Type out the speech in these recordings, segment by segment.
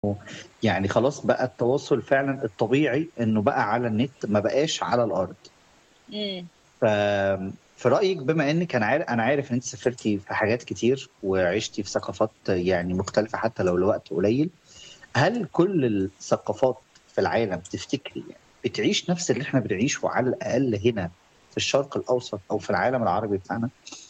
يعني خلاص بقى التواصل فعلا الطبيعي انه بقى على النت ما بقاش على الارض امم ف في رايك بما انك انا عارف انا عارف ان انت سافرتي في حاجات كتير وعشتي في ثقافات يعني مختلفه حتى لو لوقت قليل هل كل الثقافات في العالم تفتكري يعني بتعيش نفس اللي احنا بنعيشه على الاقل هنا في الشرق الاوسط او في العالم العربي بتاعنا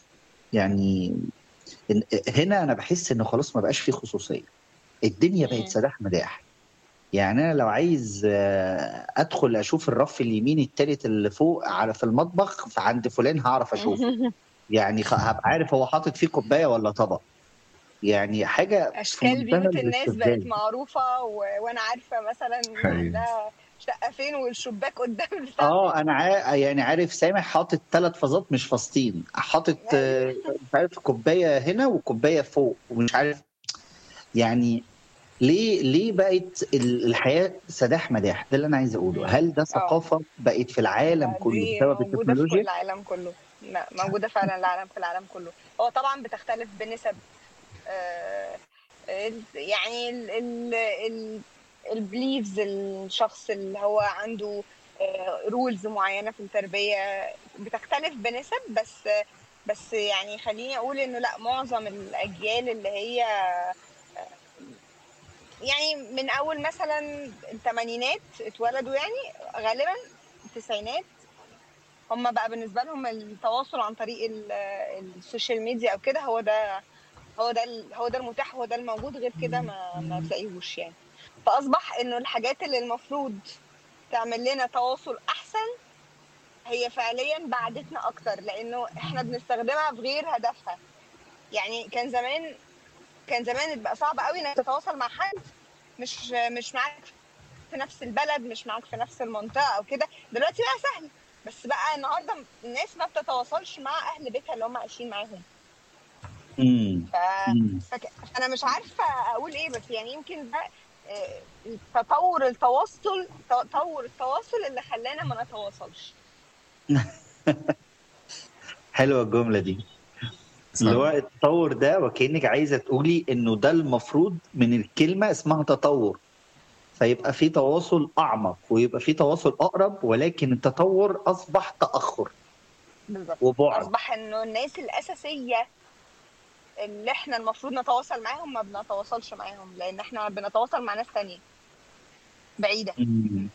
يعني إن- هنا انا بحس انه خلاص ما بقاش فيه خصوصيه الدنيا بقت مم. سداح مداح يعني انا لو عايز آه، ادخل اشوف الرف اليمين التالت اللي فوق على في المطبخ فعند فلان هعرف اشوفه يعني خ- هبقى عارف هو حاطط فيه كوبايه ولا طبق يعني حاجه في اشكال منتهى بيوت الناس بقت الاستفزاز معروفه و... وانا عارفه مثلا أيوة. عندها شقه فين والشباك قدام البتاع اه انا عا... يعني عارف سامح حاطط ثلاث فازات مش فاصطين حاطط آه، مش عارف كوبايه هنا وكوبايه فوق ومش عارف يعني ليه ليه بقت ال- الحياه سداح مداح ده اللي انا عايز اقوله هل ده ثقافه بقت في العالم كله دي بسبب موجوده في كل التكنولوجيا العالم كله لا موجوده فعلا العالم في العالم كله هو طبعا بتختلف بنسب آه، ال- يعني ال ال ال البليفز الشخص اللي هو عنده رولز معينه في التربيه بتختلف بنسب بس بس يعني خليني اقول انه لا معظم الاجيال اللي هي آه، يعني من اول مثلا الثمانينات اتولدوا يعني غالبا التسعينات هم بقى بالنسبه لهم التواصل عن طريق ال- السوشيال ميديا او كده هو ده هو ده ال- هو ده المتاح هو ده الموجود غير كده ما ما تلاقيهوش يعني فاصبح انه الحاجات اللي المفروض تعمل لنا تواصل احسن هي فعليا بعدتنا اكتر لانه احنا بنستخدمها في غير هدفها يعني كان زمان كان زمان بقى صعب قوي انك تتواصل مع حد مش مش معاك في نفس البلد مش معاك في نفس المنطقه او كده دلوقتي بقى سهل بس بقى النهارده الناس ما بتتواصلش مع اهل بيتها اللي هم عايشين معاهم امم ف... أمم. فك... انا مش عارفه اقول ايه بس يعني يمكن ده آه، تطور التواصل تطور التواصل اللي خلانا ما نتواصلش حلوه الجمله دي اللي هو التطور ده وكانك عايزه تقولي انه ده المفروض من الكلمه اسمها تطور فيبقى في تواصل اعمق ويبقى في تواصل اقرب ولكن التطور اصبح تاخر بالظبط وبعد اصبح انه الناس الاساسيه اللي احنا المفروض نتواصل معاهم ما بنتواصلش معاهم لان احنا بنتواصل مع ناس تانية بعيده أمم.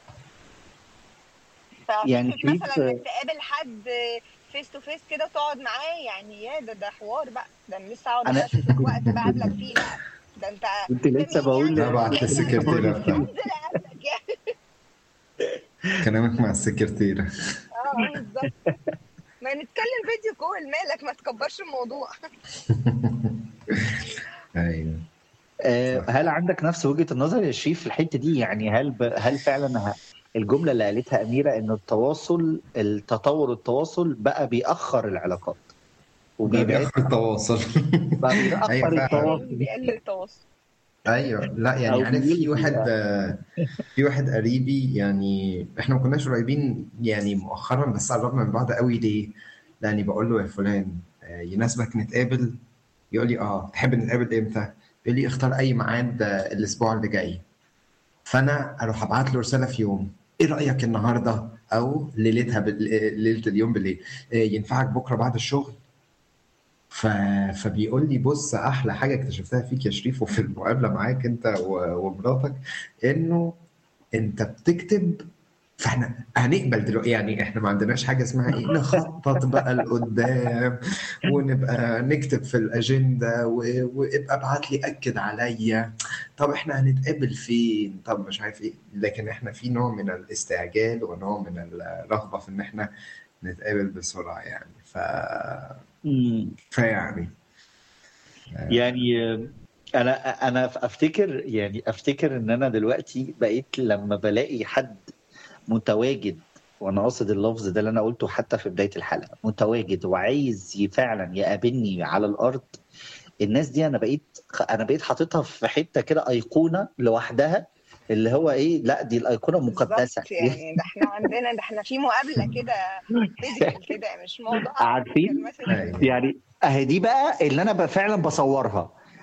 ففكره يعني شريف- مثلا انك تقابل حد فيس تو فيس كده وتقعد معاه يعني يا ده ده حوار بقى ده انا لسه اقعد أنا- اشوفك وقت بقابلك فيه لا ده انت كنت لسه ده مين بقول يعني؟ لا، بعت يعني السكرتيرة بتاعتي. انزل اقابلك يعني كلامك مع السكرتيرة اه بالظبط ما نتكلم فيديو كول مالك ما تكبرش الموضوع ايوه آه، هل عندك نفس وجهة النظر يا شريف في الحتة دي يعني هل ب... هل فعلا ه- الجملة اللي قالتها أميرة إنه التواصل التطور التواصل بقى بيأخر العلاقات وبيبعد بياخد التواصل بقى بيأخر أيوة فعلا. التواصل بيقلل التواصل ايوه لا أو يعني عارف بيقول في واحد كده. آه، في واحد قريبي يعني احنا ما كناش قريبين يعني مؤخرا بس قربنا من بعض قوي ليه؟ لاني بقول له يا فلان آه، يناسبك نتقابل؟ يقول لي اه تحب نتقابل امتى؟ يقول لي اختار اي ميعاد آه، الاسبوع اللي جاي فانا اروح ابعت له رساله في يوم ايه رايك النهارده او ليلتها بال... ليله اليوم بالليل آه، ينفعك بكره بعد الشغل ف... فبيقول لي بص احلى حاجه اكتشفتها فيك يا شريف وفي المقابله معاك انت و... ومراتك انه انت بتكتب فاحنا هنقبل دلوقتي يعني احنا ما عندناش حاجه اسمها ايه نخطط بقى لقدام ونبقى نكتب في الاجنده و... وابقى ابعت لي اكد عليا طب احنا هنتقابل فين طب مش عارف ايه لكن احنا في نوع من الاستعجال ونوع من الرغبه في ان احنا نتقابل بسرعه يعني ف مم. فيعني يعني آه، انا انا افتكر يعني افتكر ان انا دلوقتي بقيت لما بلاقي حد متواجد وانا قاصد اللفظ ده اللي انا قلته حتى في بدايه الحلقه متواجد وعايز ي- فعلا يقابلني على الارض الناس دي انا بقيت انا بقيت حاططها في حته كده ايقونه لوحدها اللي هو ايه لا دي الايقونه مقدسه بالظبط يعني ده احنا عندنا ده احنا في مقابله كده فيزيكال كده مش موضوع عارفين؟ كلمات ال- أيوة. يعني اهي دي بقى اللي انا بقى فعلا بصورها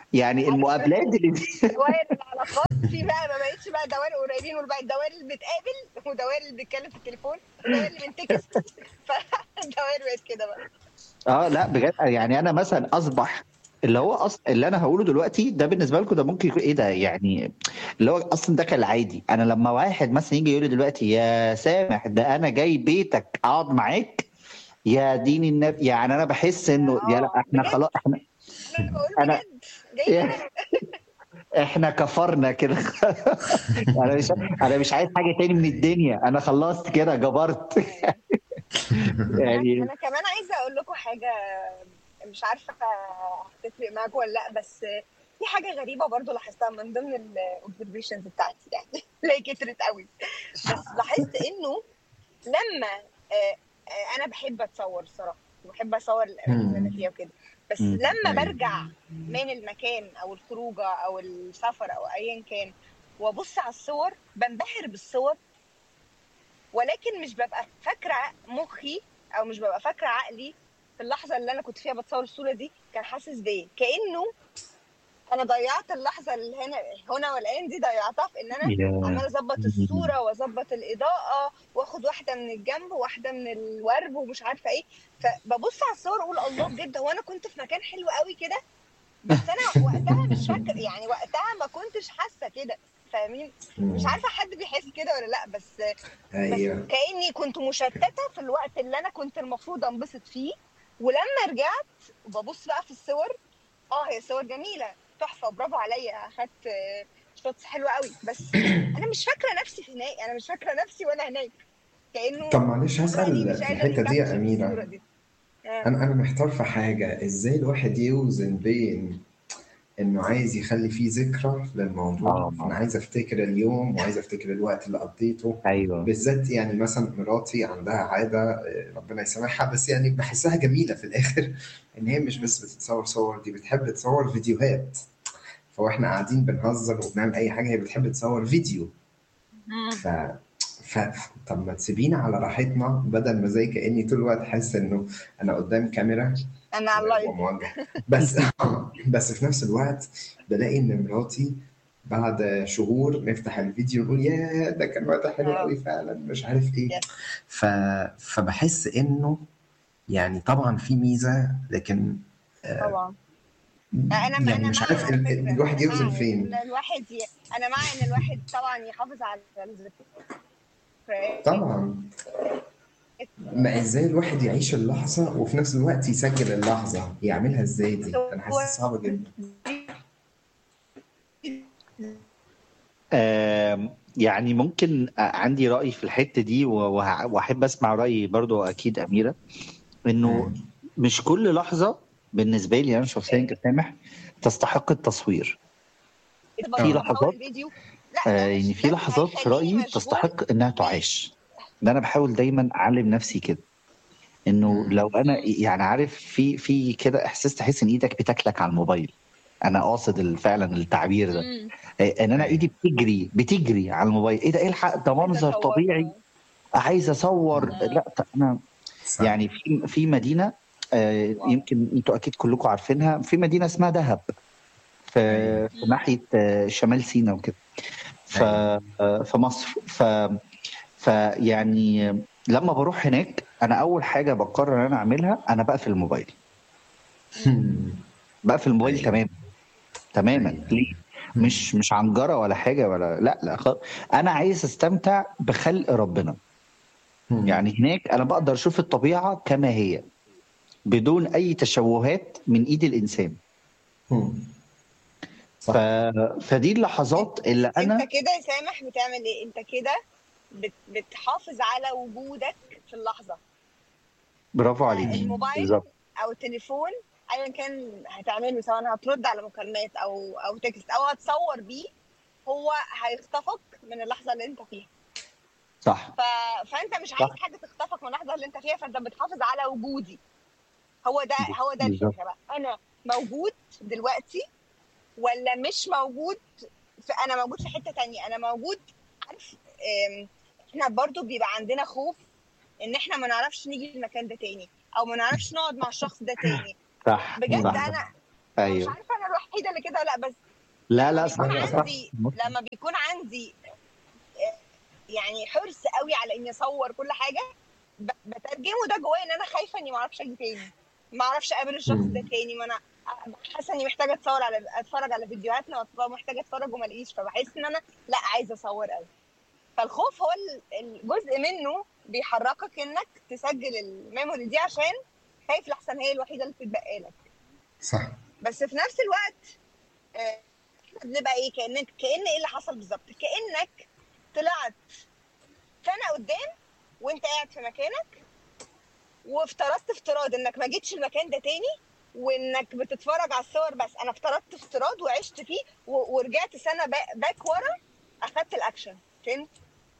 يعني المقابلات اللي دوائر العلاقات في بقى ما بقتش بقى دوائر قريبين ولا بقت دوائر اللي بتقابل ودوائر اللي بتتكلم في التليفون ودوائر اللي بنتكست فالدوائر بقت كده بقى اه لا بجد يعني انا مثلا اصبح اللي هو أص... اللي انا هقوله دلوقتي ده بالنسبه لكم ده ممكن يكون ايه ده يعني اللي هو اصلا ده كان العادي انا لما واحد مثلا يجي يقول لي دلوقتي يا سامح ده انا جاي بيتك اقعد معاك يا دين النبي يعني انا بحس انه يا لا احنا بجد؟ خلاص احنا انا بقول أنا- بجد جاي كده احنا كفرنا كده انا مش انا مش عايز حاجه تاني من الدنيا انا خلصت كده جبرت يعني انا كمان عايزه اقول لكم حاجه مش عارفه هتفرق معاكم ولا لا بس في حاجه غريبه برضو لاحظتها من ضمن الاوبزرفيشنز بتاعتي يعني لا كترت قوي بس لاحظت انه لما آه، آه، انا بحب اتصور الصراحه بحب اصور الاماكن اللي انا فيها وكده بس مم. لما أيوة. برجع من المكان او الخروجه او السفر او ايا كان وابص على الصور بنبهر بالصور ولكن مش ببقى فاكره مخي او مش ببقى فاكره عقلي في اللحظه اللي انا كنت فيها بتصور الصوره دي كان حاسس بايه كانه انا ضيعت اللحظه اللي هنا هنا والان دي ضيعتها في ان انا يا- عمال اظبط الصوره واظبط الاضاءه واخد واحده من الجنب وواحده من الورب ومش عارفه ايه فببص على الصور اقول الله بجد هو انا كنت في مكان حلو قوي كده بس انا وقتها مش فاكر يعني وقتها ما كنتش حاسه كده فاهمين مش عارفه حد بيحس كده ولا لا بس بس ايوه كاني كنت مشتته في الوقت اللي انا كنت المفروض انبسط فيه ولما رجعت وببص بقى في الصور اه هي صور جميله تحفه برافو عليا اخدت شوتس حلوه قوي بس انا مش فاكره نفسي في هناك انا مش فاكره نفسي وانا هناك كانه طب معلش أنا هسأل مش في قادرة الحتة دي أستكشف يا الصورة أميرة دي. آه. أنا أنا محتار في حاجة إزاي الواحد يوزن بين إنه عايز يخلي فيه ذكرى للموضوع آه. أنا عايز أفتكر اليوم وعايز أفتكر الوقت اللي قضيته ايوه بالذات يعني مثلا مراتي عندها عادة آه، ربنا يسامحها بس يعني بحسها جميلة في الآخر إن هي مش بس بتتصور صور دي بتحب تصور فيديوهات فواحنا قاعدين بنهزر وبنعمل أي حاجة هي بتحب تصور فيديو مم. ف... ف... طب ما تسيبينا على راحتنا بدل ما زي كأني طول الوقت حاسس إنه أنا قدام كاميرا انا على اللايف ومواجهة بس بس في نفس الوقت بلاقي ان مراتي بعد شهور نفتح الفيديو نقول يا ده كان وقت حلو آه. قوي فعلا مش عارف ايه Yes. ف... فبحس انه يعني طبعا في ميزة لكن طبعا انا يعني انا مش مع عارف على ال- فكرة. الواحد أنا يوزن مع فين ان الواحد ي... انا مع ان الواحد طبعا يحافظ على الذكريات طبعا ما ازاي الواحد يعيش اللحظة وفي نفس الوقت يسجل اللحظة يعملها ازاي دي انا حاسس صعبة جدا آم، يعني ممكن آه، عندي رأي في الحتة دي و- وه- وأحب أسمع رأي برضو أكيد أميرة إنه مش كل لحظة بالنسبة لي أنا شخصيا كسامح تستحق التصوير في لحظات- الفيديو آه، يعني في لحظات في رأيي تستحق إنها تعاش ده أنا بحاول دايما أعلم نفسي كده إنه مم. لو أنا يعني عارف في في كده إحساس تحس إن إيدك بتاكلك على الموبايل أنا قاصد ال- فعلا التعبير ده إيه، ان انا ايدي بتجري بتجري على الموبايل ايه ده ايه الحق ده منظر طبيعي عايز اصور مم. لا طب انا صح. يعني في في مدينه آه، واو. يمكن انتوا اكيد كلكم عارفينها في مدينه اسمها دهب في أيوة. في ناحيه آه، شمال سيناء وكده ف أيوة. آه، في مصر ف فيعني لما بروح هناك انا اول حاجه بقرر ان انا اعملها انا بقفل الموبايل بقفل الموبايل أيوة. تماما تماما أيوة. ليه مش مش عنجره ولا حاجه ولا لا لا خ... انا عايز استمتع بخلق ربنا يعني هناك انا بقدر اشوف الطبيعه كما هي بدون اي تشوهات من ايد الانسان ف... فدي اللحظات اللي انا انت كده يا سامح بتعمل ايه انت كده بت... بتحافظ على وجودك في اللحظه برافو عليك الموبايل بالظبط او التليفون ايا كان هتعمله سواء هترد على مكالمات او او تكست او هتصور بيه هو هيخطفك من اللحظه اللي انت فيها صح ف... فانت مش عايز حاجه تخطفك من اللحظه اللي انت فيها فانت بتحافظ على وجودي هو ده هو ده بالظبط. الفكره بقى انا موجود دلوقتي ولا مش موجود في انا موجود في حته تانية انا موجود عارف ام، احنا برضو بيبقى عندنا خوف ان احنا ما نعرفش نيجي المكان ده تاني او ما نعرفش نقعد مع الشخص ده تاني صح بجد صح انا مش ايوه عارفه انا الوحيده الوحيده اللي كده لا بس لا لا لما صح بيكون صح عندي لما بيكون عندي آه، يعني حرص قوي على اني اصور كل حاجه ب- بترجمه ده جوايا ان انا خايفه اني ما اعرفش اجي تاني ما اعرفش اقابل الشخص ده تاني ما انا حاسه اني محتاجه اتصور على اتفرج على فيديوهاتنا وأبقى محتاجه اتفرج وما الاقيش فبحس ان انا لا عايزه اصور قوي فالخوف هو ال- الجزء منه بيحركك انك تسجل الميموري دي عشان خايف لحسن هي الوحيده اللي تتبقى لك صح بس في نفس الوقت آه، إحنا بنبقى ايه كانك كان ايه اللي حصل بالظبط كانك طلعت سنه قدام وانت قاعد في مكانك وافترضت افتراض انك ما جيتش المكان ده تاني وانك بتتفرج على الصور بس انا افترضت افتراض وعشت فيه و- ورجعت سنه با- باك ورا اخدت الاكشن فهمت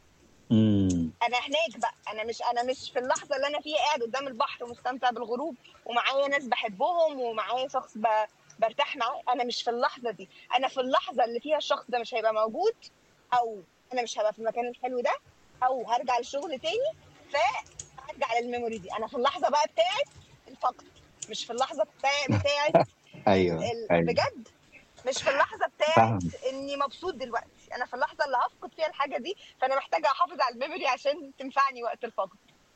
امم انا هناك بقى انا مش انا مش في اللحظه اللي انا فيها قاعد قدام البحر ومستمتع بالغروب ومعايا ناس بحبهم ومعايا شخص ب... برتاح معاه انا مش في اللحظه دي انا في اللحظه اللي فيها الشخص ده مش هيبقى موجود او انا مش هبقى في المكان الحلو ده او هرجع للشغل تاني فهرجع للميموري دي انا في اللحظه بقى بتاعت الفقد مش في اللحظه بتاع بتاعت ايوه ال... ايوه بجد مش في اللحظه بتاعت فاهم اني مبسوط دلوقتي انا في اللحظه اللي هفقد فيها الحاجه دي فانا محتاجه احافظ على الميموري عشان تنفعني وقت الفقد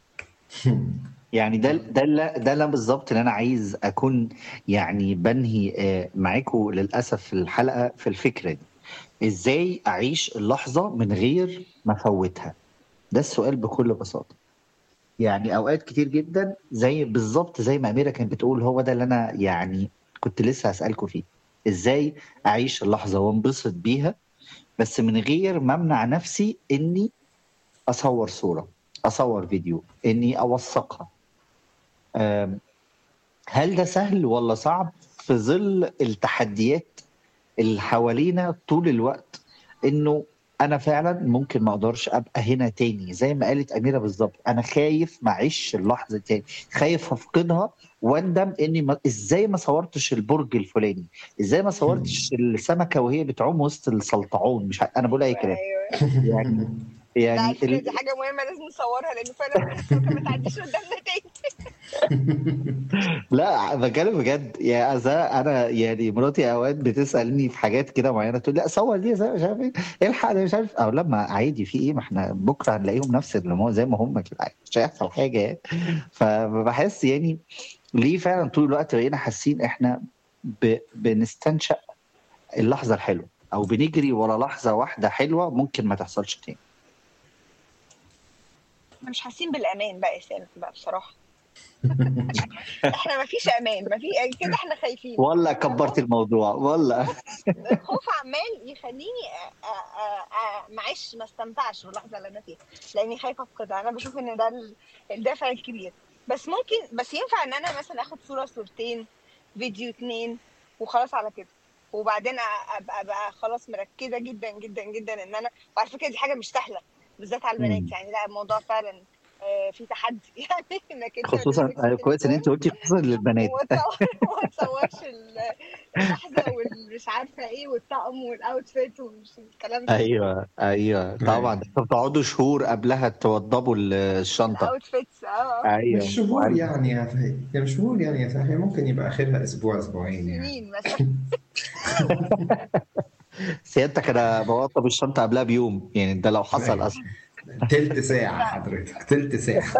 يعني ده ده اللي- ده اللي بالظبط اللي انا عايز اكون يعني بنهي آه، معاكم للاسف الحلقه في الفكره دي ازاي اعيش اللحظه من غير ما افوتها ده السؤال بكل بساطه يعني اوقات كتير جدا زي بالظبط زي ما اميره كانت بتقول هو ده اللي انا يعني كنت لسه هسالكم فيه ازاي اعيش اللحظه وانبسط بيها بس من غير ما امنع نفسي اني اصور صوره اصور فيديو اني اوثقها أم، هل ده سهل ولا صعب في ظل التحديات اللي حوالينا طول الوقت انه انا فعلا ممكن ما اقدرش ابقى هنا تاني زي ما قالت اميره بالظبط انا خايف ما اعيش اللحظه تاني خايف افقدها واندم اني ما ازاي ما صورتش البرج الفلاني ازاي ما صورتش السمكه وهي بتعوم وسط السلطعون مش ع... انا بقول اي كلام ايوه يعني لا يعني على فكره ال... دي حاجه مهمه لازم نصورها لان فعلا السمكه ما تعديش قدامنا تاني لا بتكلم بجد يا أذا انا يعني مراتي اوقات بتسالني في حاجات كده معينه تقول لا صور دي زي مش عارف ايه الحق ده مش عارف او لما عادي في ايه ما احنا بكره هنلاقيهم نفس اللي هو زي ما هم كده مش هيحصل حاجه يعني فبحس يعني ليه فعلا طول الوقت بقينا حاسين احنا ب... بنستنشق اللحظه الحلوه او بنجري ورا لحظه واحده حلوه ممكن ما تحصلش تاني احنا مش حاسين بالامان بقى يا سالم بقى بصراحه احنا ما فيش امان ما في كده احنا خايفين ولا كبرت الموضوع ولا الخوف عمال يخليني أ- أ- أ- أ- معيش ما استمتعش باللحظه اللي انا فيها لاني خايفه افقدها انا بشوف ان ده ال- الدافع الكبير بس ممكن بس ينفع ان انا مثلا اخد صوره صورتين فيديو اتنين وخلاص على كده وبعدين أ- ابقى بقى خلاص مركزه جدا جدا جدا ان انا وعلى فكره دي حاجه مش سهله بالذات على البنات مم. يعني لا الموضوع فعلا آه، في تحدي يعني انك انت خصوصا تمسك أيوة، كويس ان انت التليفون قلتي خصوصا للبنات وتصور وما تصورش ال- اللحظه والمش عارفه ايه والطقم والاوتفيت والكلام ده ايوه ايوه طبعا انتوا بتقعدوا شهور قبلها توضبوا ال- الشنطه الاوتفيتس اه ايوه مش شهور يعني يا فهي هي مش شهور يعني يا فهي ممكن يبقى اخرها اسبوع اسبوعين يعني سنين مثلا سيادتك انا بوضب الشنطه قبلها بيوم يعني ده لو حصل اصلا تلت ساعة حضرتك تلت ساعة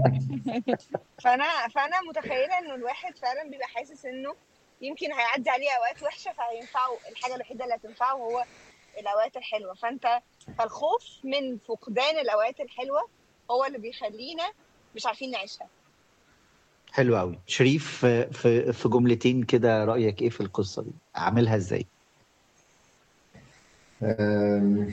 فانا فانا متخيله انه الواحد فعلا بيبقى حاسس انه يمكن هيعدي عليه اوقات وحشه فهينفعه الحاجه الوحيده اللي هتنفعه هو الاوقات الحلوه فانت فالخوف من فقدان الاوقات الحلوه هو اللي بيخلينا مش عارفين نعيشها حلو قوي شريف في في في جملتين كده رايك ايه في القصه دي اعملها ازاي أم،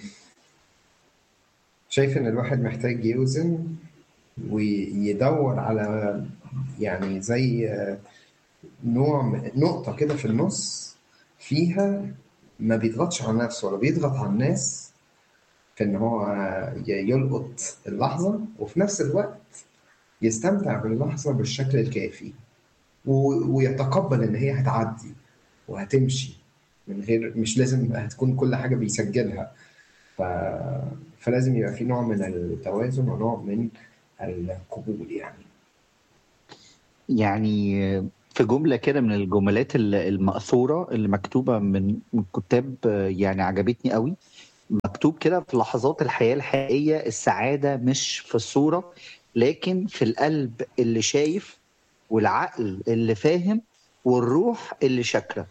شايف ان الواحد محتاج يوزن ويدور على يعني زي آه، نوع من- نقطة كده في النص فيها ما بيضغطش على نفسه ولا بيضغط على الناس في ان هو ي- يلقط اللحظة وفي نفس الوقت يستمتع باللحظة بالشكل الكافي و- ويتقبل ان هي هتعدي وهتمشي من غير مش لازم هتكون كل حاجة بيسجلها ف... فلازم يبقى في نوع من التوازن ونوع من القبول يعني يعني في جملة كده من الجملات ال- المأثورة اللي مكتوبة من من كتاب آه، يعني عجبتني قوي مكتوب كده في لحظات الحياة الحقيقية السعادة مش في الصورة لكن في القلب اللي شايف والعقل اللي فاهم والروح اللي شاكرة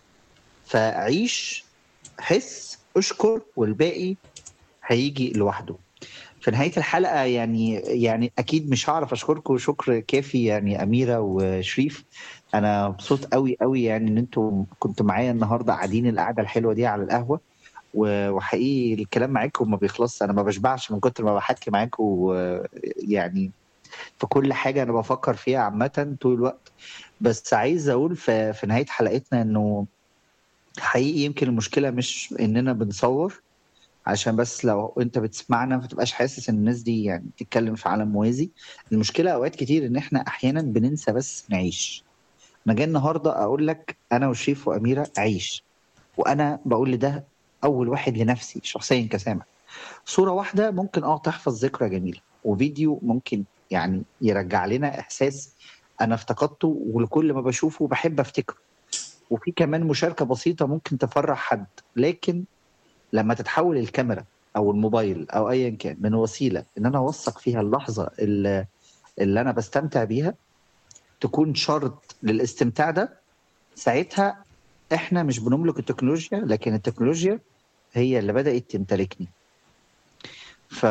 فعيش حس اشكر والباقي هيجي لوحده في نهاية الحلقة يعني يعني أكيد مش هعرف أشكركم شكر كافي يعني أميرة وشريف أنا مبسوط قوي قوي يعني إن أنتوا كنتوا معايا النهاردة قاعدين القعدة الحلوة دي على القهوة و- وحقيقي الكلام معاكم ما بيخلصش أنا ما بشبعش من كتر ما بحكي معاكم و- يعني في كل حاجة أنا بفكر فيها عامة طول الوقت بس عايز أقول في, في نهاية حلقتنا إنه حقيقي يمكن المشكلة مش إننا بنصور عشان بس لو انت بتسمعنا ما تبقاش حاسس ان الناس دي يعني بتتكلم في عالم موازي المشكله اوقات كتير ان احنا احيانا بننسى بس نعيش انا جاي النهارده اقول لك انا وشريف واميره عيش وانا بقول لده اول واحد لنفسي شخصيا كسامع صوره واحده ممكن اه تحفظ ذكرى جميله وفيديو ممكن يعني يرجع لنا احساس انا افتقدته ولكل ما بشوفه بحب افتكره وفي كمان مشاركه بسيطه ممكن تفرح حد لكن لما تتحول الكاميرا او الموبايل او ايا كان من وسيله ان انا اوثق فيها اللحظه اللي, اللي انا بستمتع بيها تكون شرط للاستمتاع ده ساعتها احنا مش بنملك التكنولوجيا لكن التكنولوجيا هي اللي بدات تمتلكني ف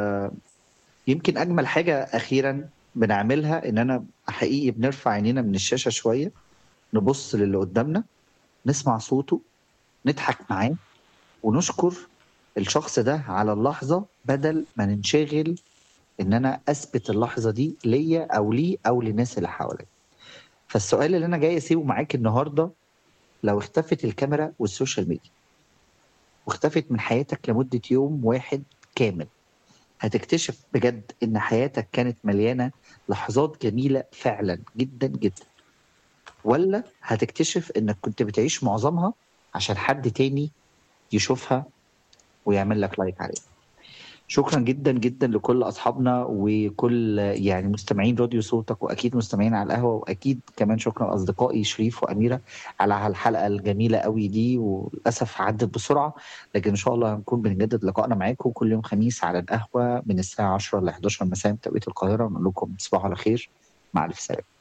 يمكن اجمل حاجه اخيرا بنعملها ان انا حقيقي بنرفع عينينا من الشاشه شويه نبص للي قدامنا نسمع صوته نضحك معاه ونشكر الشخص ده على اللحظة بدل ما ننشغل ان انا اثبت اللحظة دي ليا او ليه او للناس اللي حواليا فالسؤال اللي انا جاي اسيبه معاك النهاردة لو اختفت الكاميرا والسوشيال ميديا واختفت من حياتك لمدة يوم واحد كامل هتكتشف بجد ان حياتك كانت مليانة لحظات جميلة فعلا جدا جدا ولا هتكتشف انك كنت بتعيش معظمها عشان حد تاني يشوفها ويعمل لك لايك عليها شكرا جدا جدا لكل اصحابنا وكل يعني مستمعين راديو صوتك واكيد مستمعين على القهوه واكيد كمان شكرا اصدقائي شريف واميره على الحلقه الجميله قوي دي وللاسف عدت بسرعه لكن ان شاء الله هنكون بنجدد لقائنا معاكم كل يوم خميس على القهوه من الساعه 10 ل 11 مساء بتوقيت القاهره ونقول لكم تصبحوا على خير مع الف سلامه